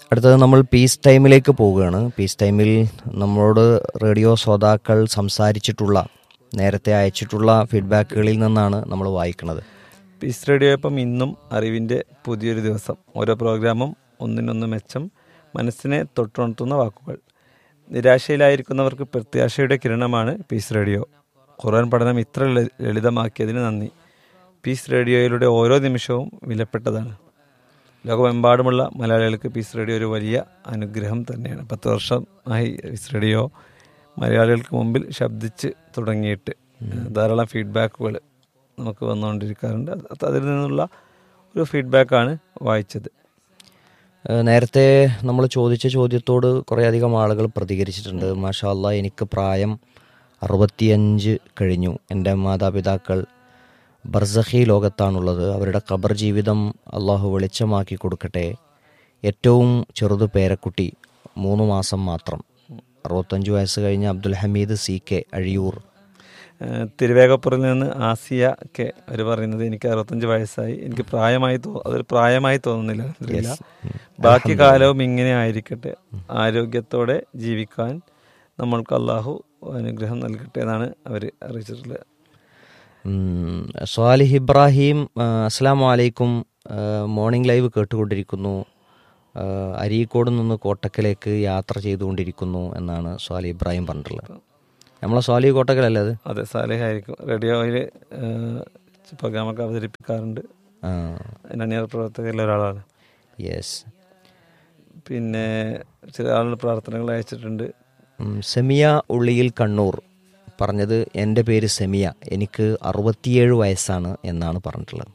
അടുത്തത് നമ്മൾ പീസ് ടൈമിലേക്ക് പോവുകയാണ് പീസ് ടൈമിൽ നമ്മളോട് റേഡിയോ ശ്രോതാക്കൾ സംസാരിച്ചിട്ടുള്ള നേരത്തെ അയച്ചിട്ടുള്ള ഫീഡ്ബാക്കുകളിൽ നിന്നാണ് നമ്മൾ വായിക്കുന്നത് പീസ് റേഡിയോ ഇപ്പം ഇന്നും അറിവിൻ്റെ പുതിയൊരു ദിവസം ഓരോ പ്രോഗ്രാമും ഒന്നിനൊന്ന് മെച്ചം മനസ്സിനെ തൊട്ടുണർത്തുന്ന വാക്കുകൾ നിരാശയിലായിരിക്കുന്നവർക്ക് പ്രത്യാശയുടെ കിരണമാണ് പീസ് റേഡിയോ ഖുർആൻ പഠനം ഇത്ര ലളി- ലളിതമാക്കിയതിന് നന്ദി പീസ് റേഡിയോയിലൂടെ ഓരോ നിമിഷവും വിലപ്പെട്ടതാണ് ലോകമെമ്പാടുമുള്ള മലയാളികൾക്ക് പീസ് റേഡിയോ ഒരു വലിയ അനുഗ്രഹം തന്നെയാണ് പത്ത് വർഷമായി പീസ് റേഡിയോ മലയാളികൾക്ക് മുമ്പിൽ ശബ്ദിച്ച് തുടങ്ങിയിട്ട് ധാരാളം ഫീഡ്ബാക്കുകൾ നമുക്ക് വന്നുകൊണ്ടിരിക്കാറുണ്ട് അത് അതിൽ നിന്നുള്ള ഒരു ഫീഡ്ബാക്കാണ് വായിച്ചത് ഏഹ് നേരത്തെ നമ്മൾ ചോദിച്ച ചോദ്യത്തോട് കുറേയധികം ആളുകൾ പ്രതികരിച്ചിട്ടുണ്ട് മാഷാ അല്ലാ എനിക്ക് പ്രായം അറുപത്തിയഞ്ച് കഴിഞ്ഞു എൻ്റെ മാതാപിതാക്കൾ ബർസഖി ലോകത്താണുള്ളത് അവരുടെ ഖബർ ജീവിതം അള്ളാഹു വെളിച്ചമാക്കി കൊടുക്കട്ടെ ഏറ്റവും ചെറുത് പേരക്കുട്ടി മൂന്ന് മാസം മാത്രം അറുപത്തഞ്ച് വയസ്സ് കഴിഞ്ഞ അബ്ദുൽ ഹമീദ് സി കെ അഴിയൂർ ഏഹ് തിരുവേഗപ്പുറയിൽ നിന്ന് ആസിയ കെ അവർ പറയുന്നത് എനിക്ക് അറുപത്തഞ്ച് വയസ്സായി എനിക്ക് പ്രായമായി തോ അതൊരു പ്രായമായി തോന്നുന്നില്ല അൽഹംദുലില്ലാ. ബാക്കി കാലവും ഇങ്ങനെ ആയിരിക്കട്ടെ ആരോഗ്യത്തോടെ ജീവിക്കാൻ നമ്മൾക്ക് അള്ളാഹു അനുഗ്രഹം നൽകട്ടെ എന്നാണ് അവർ അറിയിച്ചിട്ടുള്ളത് ഉം, സ്വാലിഹ് ഇബ്രാഹിം ആ, അസ്സലാമു അലൈക്കും ആ, മോർണിംഗ് ലൈവ് കേട്ടുകൊണ്ടിരിക്കുന്നു ആ, അരീക്കോട് നിന്ന് കോട്ടക്കലേക്ക് യാത്ര ചെയ്തുകൊണ്ടിരിക്കുന്നു എന്നാണ് സ്വാലി ഇബ്രാഹിം പറഞ്ഞിട്ടുള്ളത് നമ്മളെ സ്വാലി കോട്ടക്കലല്ലേ അത് അതെ സാലിഹായിരിക്കും റേഡിയോയിൽ പ്രോഗ്രാമൊക്കെ അവതരിപ്പിക്കാറുണ്ട് ആ അതിൻ്റെ അണിയറ പ്രവർത്തകരിൽ ഒരാളാണ് യെസ് പിന്നെ ചില ആളുകൾ പ്രാർത്ഥനകൾ അയച്ചിട്ടുണ്ട് ഉം, സെമിയ ഉള്ളിയിൽ കണ്ണൂർ പറഞ്ഞത് എൻ്റെ പേര് സെമിയ എനിക്ക് അറുപത്തിയേഴ് വയസ്സാണ് എന്നാണ് പറഞ്ഞിട്ടുള്ളത്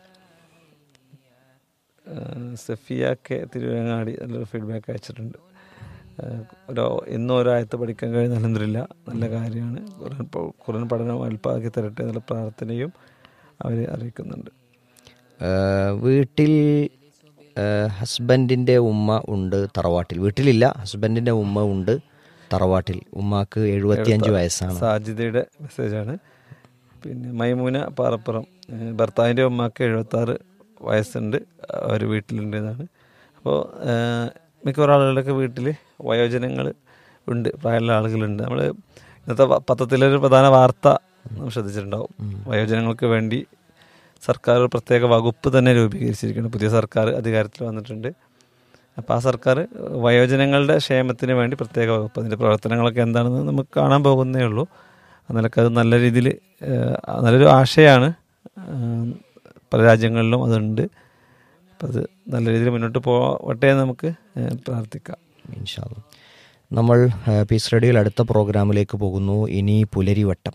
ഏഹ് സഫിയ കെ തിരുവങ്ങാടി നല്ലൊരു ഫീഡ്ബാക്ക് അയച്ചിട്ടുണ്ട് ഏഹ് ഓരോ ഇന്നും ഓരോ ആയത്ത് പഠിക്കാൻ കഴിയുന്ന അലഹമില്ല നല്ല കാര്യമാണ് ഖുർആൻ പ- ഖുർആൻ പഠനം അല്പാക്കി തരട്ടെ എന്നുള്ള പ്രാർത്ഥനയും അവർ അറിയിക്കുന്നുണ്ട് ആ, വീട്ടിൽ ഹസ്ബൻഡിൻ്റെ ഉമ്മ ഉണ്ട് തറവാട്ടിൽ വീട്ടിലില്ല ഹസ്ബൻഡിൻ്റെ ഉമ്മ ഉണ്ട് തറവാട്ടിൽ ഉമ്മാക്ക് എഴുപത്തിയഞ്ച് വയസ്സാണ് സാജിദയുടെ മെസ്സേജാണ് പിന്നെ മൈമൂന പാറപ്പുറം ഏഹ് ഭർത്താവിൻ്റെ ഉമ്മാക്ക് എഴുപത്താറ് വയസ്സുണ്ട് അവർ വീട്ടിലുണ്ട് എന്നാണ് അപ്പോൾ മിക്കവാറും ആളുകളുടെയൊക്കെ വീട്ടിൽ വയോജനങ്ങൾ ഉണ്ട് പ്രായമുള്ള ആളുകളുണ്ട് നമ്മൾ ഇന്നത്തെ പ- പത്രത്തിലൊരു പ്രധാന വാർത്ത നമ്മൾ ശ്രദ്ധിച്ചിട്ടുണ്ടാവും വയോജനങ്ങൾക്ക് വേണ്ടി സർക്കാർ ഒരു പ്രത്യേക വകുപ്പ് തന്നെ രൂപീകരിച്ചിരിക്കുന്നു പുതിയ സർക്കാർ അധികാരത്തിൽ വന്നിട്ടുണ്ട് അപ്പോൾ ആ സർക്കാർ വയോജനങ്ങളുടെ ക്ഷേമത്തിന് വേണ്ടി പ്രത്യേക വകുപ്പ് അതിൻ്റെ പ്രവർത്തനങ്ങളൊക്കെ എന്താണെന്ന് നമുക്ക് കാണാൻ പോകുന്നേ ഉള്ളൂ അതിലൊക്കെ അത് നല്ല രീതിയിൽ നല്ലൊരു ആശയമാണ് ഏഹ് പല രാജ്യങ്ങളിലും അതുണ്ട് അപ്പം അത് നല്ല രീതിയിൽ മുന്നോട്ട് പോവട്ടെ എന്ന് നമുക്ക് ഏഹ് പ്രാർത്ഥിക്കാം ഇൻഷാല്ല നമ്മൾ ആ, പീസ് റേഡിയോയിൽ അടുത്ത പ്രോഗ്രാമിലേക്ക് പോകുന്നു ഇനി പുലരിവട്ടം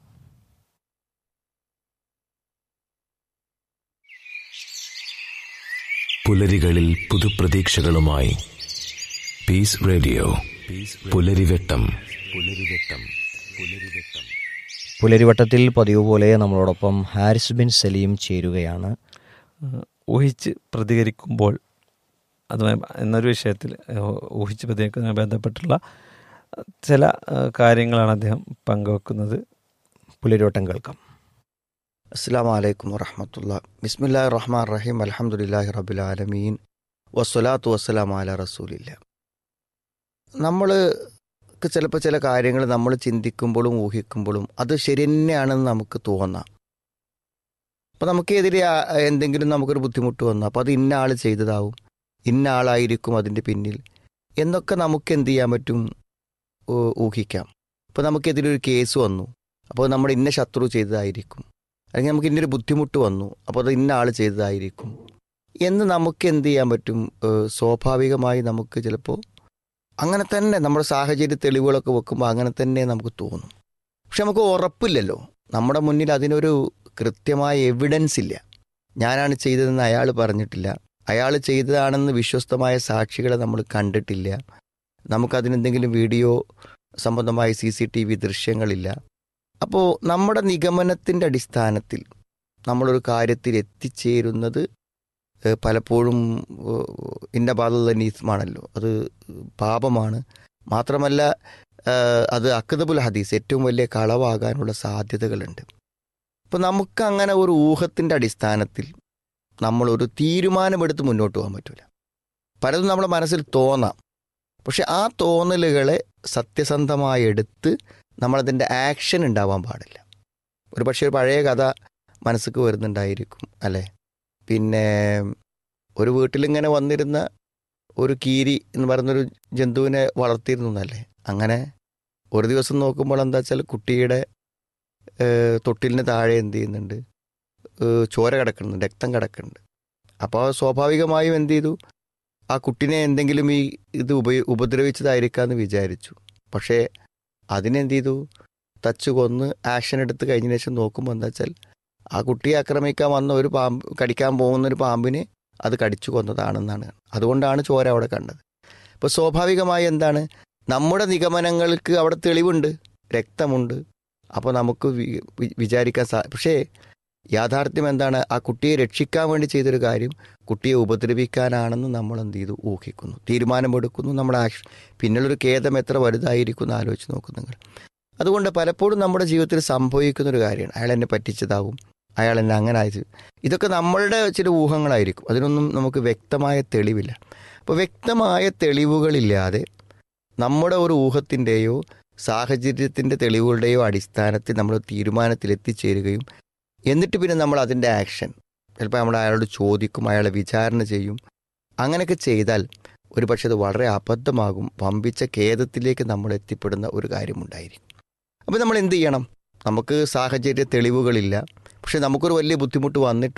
പുലരികളിൽ പുതുപ്രതീക്ഷകളുമായി പീസ് റേഡിയോ പുലരിവെട്ടം പുലരിവെട്ടം പുലരിവെട്ടം പുലരിവട്ടത്തിൽ പതിവ് പോലെ നമ്മളോടൊപ്പം ഹാരിസ് ബിൻ സലീം ചേരുകയാണ് ഏഹ് ഊഹിച്ച് പ്രതികരിക്കുമ്പോൾ അതുമായി ബ- എന്നൊരു വിഷയത്തിൽ ഏഹ് ഊഹിച്ച് പ്രതികരിക്കുന്നതുമായി ബന്ധപ്പെട്ടുള്ള ചില ഏഹ് കാര്യങ്ങളാണ് അദ്ദേഹം പങ്കുവെക്കുന്നത് പുലരിവട്ടം കേൾക്കാം അസ്സാം വലൈക്കും വറഹമത്തുള്ള ബിസ്മില്ലാ റഹ്മാൻ റഹീം അലഹമുല്ലാഹി റബുലാലമീൻ വസ്സലാത്തു വസ്സലാം അല റസൂലില്ല നമ്മൾ ചിലപ്പോൾ ചില കാര്യങ്ങൾ നമ്മൾ ചിന്തിക്കുമ്പോഴും ഊഹിക്കുമ്പോഴും അത് ശരി തന്നെയാണെന്ന് നമുക്ക് തോന്നാം അപ്പോൾ നമുക്കെതിരെ ആ- എന്തെങ്കിലും നമുക്കൊരു ബുദ്ധിമുട്ട് വന്നു അപ്പോൾ അത് ഇന്ന ആൾ ചെയ്തതാവും ഇന്ന ആളായിരിക്കും അതിൻ്റെ പിന്നിൽ എന്നൊക്കെ നമുക്ക് എന്ത് ചെയ്യാൻ പറ്റും ഊ- ഊഹിക്കാം ഇപ്പോൾ നമുക്കെതിരെ ഒരു കേസ് വന്നു അപ്പോൾ നമ്മുടെ ഇന്ന ശത്രു ചെയ്തതായിരിക്കും അല്ലെങ്കിൽ നമുക്ക് ഇന്നൊരു ബുദ്ധിമുട്ട് വന്നു അപ്പോൾ അത് ഇന്ന ആൾ ചെയ്തതായിരിക്കും എന്ന് നമുക്ക് എന്ത് ചെയ്യാൻ പറ്റും ഏഹ് സ്വാഭാവികമായി നമുക്ക് ചിലപ്പോൾ അങ്ങനെ തന്നെ നമ്മുടെ സാഹചര്യ തെളിവുകളൊക്കെ വെക്കുമ്പോൾ അങ്ങനെ തന്നെ നമുക്ക് തോന്നും പക്ഷെ നമുക്ക് ഉറപ്പില്ലല്ലോ നമ്മുടെ മുന്നിൽ അതിനൊരു കൃത്യമായ എവിഡൻസ് ഇല്ല ഞാനാണ് ചെയ്തതെന്ന് അയാൾ പറഞ്ഞിട്ടില്ല അയാൾ ചെയ്തതാണെന്ന് വിശ്വസ്തമായ സാക്ഷികളെ നമ്മൾ കണ്ടിട്ടില്ല നമുക്കതിനെന്തെങ്കിലും വീഡിയോ സംബന്ധമായ സി സി ടി വി ദൃശ്യങ്ങളില്ല അപ്പോൾ നമ്മുടെ നിഗമനത്തിൻ്റെ അടിസ്ഥാനത്തിൽ നമ്മളൊരു കാര്യത്തിൽ എത്തിച്ചേരുന്നത് ഏഹ്, പലപ്പോഴും ഏഹ്, ഇന്ന ബാധുള്ള നീസ്മാണല്ലോ അത് പാപമാണ് മാത്രമല്ല ഏഹ്, അത് അക്കദബുൽ ഹദീസ് ഏറ്റവും വലിയ കളവാകാനുള്ള സാധ്യതകളുണ്ട് അപ്പോൾ നമുക്ക് അങ്ങനെ ഒരു ഊഹത്തിൻ്റെ അടിസ്ഥാനത്തിൽ നമ്മളൊരു തീരുമാനമെടുത്ത് മുന്നോട്ട് പോകാൻ പറ്റില്ല പലതും നമ്മുടെ മനസ്സിൽ തോന്നാം പക്ഷെ ആ തോന്നലുകളെ സത്യസന്ധമായി എടുത്ത് നമ്മളതിൻ്റെ ആക്ഷൻ ഉണ്ടാവാൻ പാടില്ല ഒരു പക്ഷേ ഒരു പഴയ കഥ മനസ്സിക്ക് വരുന്നുണ്ടായിരിക്കും അല്ലേ പിന്നെ ഒരു വീട്ടിലിങ്ങനെ വന്നിരുന്ന ഒരു കീരി എന്ന് പറയുന്നൊരു ജന്തുവിനെ വളർത്തിയിരുന്നു എന്നല്ലേ അങ്ങനെ ഒരു ദിവസം നോക്കുമ്പോൾ എന്താ വെച്ചാൽ കുട്ടിയുടെ ഏഹ്, തൊട്ടിലിന് താഴെ എന്ത് ചെയ്യുന്നുണ്ട് ഏഹ്, ചോര കിടക്കുന്നുണ്ട് രക്തം കിടക്കുന്നുണ്ട് അപ്പോൾ സ്വാഭാവികമായും എന്ത് ചെയ്തു ആ കുട്ടിനെ എന്തെങ്കിലും ഈ ഇത് ഉപയോ ഉപദ്രവിച്ചതായിരിക്കാമെന്ന് വിചാരിച്ചു പക്ഷേ അതിനെന്ത് ചെയ്തു തച്ച് കൊന്ന് ആക്ഷൻ എടുത്ത് കഴിഞ്ഞ ശേഷം നോക്കുമ്പോൾ എന്താ വെച്ചാൽ ആ കുട്ടിയെ ആക്രമിക്കാൻ വന്ന ഒരു പാമ്പ് കടിക്കാൻ പോകുന്ന ഒരു പാമ്പിനെ അത് കടിച്ചു കൊന്നതാണെന്നാണ് അതുകൊണ്ടാണ് ചോര അവിടെ കണ്ടത് ഇപ്പോൾ സ്വാഭാവികമായി എന്താണ് നമ്മുടെ നിഗമനങ്ങൾക്ക് അവിടെ തെളിവുണ്ട് രക്തമുണ്ട് അപ്പോൾ നമുക്ക് വി- വി- വിചാരിക്കാൻ സാ പക്ഷേ യാഥാർത്ഥ്യം എന്താണ് ആ കുട്ടിയെ രക്ഷിക്കാൻ വേണ്ടി ചെയ്തൊരു കാര്യം കുട്ടിയെ ഉപദ്രവിക്കാനാണെന്ന് നമ്മൾ എന്ത് ചെയ്തു ഊഹിക്കുന്നു തീരുമാനമെടുക്കുന്നു നമ്മുടെ ആക്ഷൻ പിന്നുള്ളൊരു ഖേദം എത്ര വലുതായിരിക്കും എന്ന് ആലോചിച്ച് നോക്കും നിങ്ങൾ അതുകൊണ്ട് പലപ്പോഴും നമ്മുടെ ജീവിതത്തിൽ സംഭവിക്കുന്ന ഒരു കാര്യമാണ് അയാൾ എന്നെ പറ്റിച്ചതാവും അയാൾ എന്നെ അങ്ങനെ ആയത് ഇതൊക്കെ നമ്മളുടെ ചില ഊഹങ്ങളായിരിക്കും അതിനൊന്നും നമുക്ക് വ്യക്തമായ തെളിവില്ല അപ്പോൾ വ്യക്തമായ തെളിവുകളില്ലാതെ നമ്മുടെ ഒരു ഊഹത്തിൻ്റെയോ സാഹചര്യത്തിൻ്റെ തെളിവുകളുടെയോ അടിസ്ഥാനത്തിൽ നമ്മൾ തീരുമാനത്തിൽ എത്തിച്ചേരുകയും എന്നിട്ട് പിന്നെ നമ്മൾ അതിൻ്റെ ആക്ഷൻ ചിലപ്പോൾ നമ്മൾ അയാളോട് ചോദിക്കും അയാളെ വിചാരണ ചെയ്യും അങ്ങനെയൊക്കെ ചെയ്താൽ ഒരു പക്ഷേ അത് വളരെ അബദ്ധമാകും വമ്പിച്ച ഖേദത്തിലേക്ക് നമ്മൾ എത്തിപ്പെടുന്ന ഒരു കാര്യമുണ്ടായിരിക്കും അപ്പോൾ നമ്മൾ എന്ത് ചെയ്യണം നമുക്ക് സാഹചര്യ തെളിവുകളില്ല പക്ഷെ നമുക്കൊരു വലിയ ബുദ്ധിമുട്ട് വന്നിട്ട്